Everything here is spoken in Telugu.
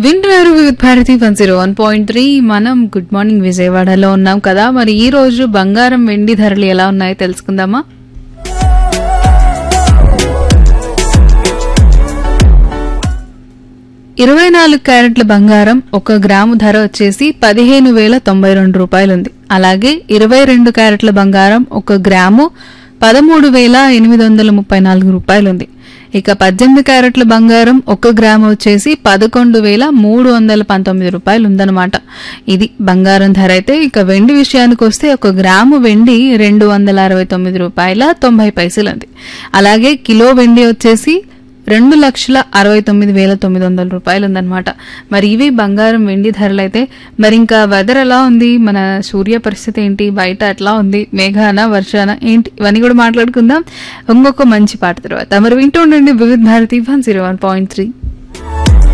వింటున్నారు Vividh Bharati one zero one point three మనం గుడ్ మార్నింగ్ విజయవాడలో ఉన్నాం కదా మరి ఈ రోజు బంగారం వెండి ధరలు ఎలా ఉన్నాయో తెలుసుకుందామా ఇరవై నాలుగు క్యారెట్ల బంగారం ఒక గ్రాము ధర వచ్చేసి పదిహేను వేల తొంభై రెండు రూపాయలుంది అలాగే ఇరవై రెండు క్యారెట్ల బంగారం ఒక గ్రాము పదమూడు వేల ఎనిమిది వందల ముప్పై నాలుగు రూపాయలుంది ఇక పద్దెనిమిది క్యారెట్ల బంగారం ఒక గ్రాము వచ్చేసి పదకొండు వేల మూడు వందల పంతొమ్మిది రూపాయలు ఉందన్నమాట ఇది బంగారం ధర అయితే ఇక వెండి విషయానికి వస్తే ఒక గ్రాము వెండి రెండు వందల అరవై తొమ్మిది రూపాయల తొంభై పైసలు ఉంది అలాగే కిలో వెండి వచ్చేసి రెండు లక్షల అరవై తొమ్మిది వేల తొమ్మిది వందల రూపాయలు ఉందన్నమాట మరి ఇవి బంగారం వెండి ధరలు అయితే మరి ఇంకా వెదర్ ఎలా ఉంది మన సూర్య పరిస్థితి ఏంటి బయట ఎట్లా ఉంది మేఘాన వర్షాన ఏంటి ఇవన్నీ కూడా మాట్లాడుకుందాం ఇంకొక మంచి పాట తర్వాత మరి వింటూ ఉండండి Vividh Bharati one zero one point three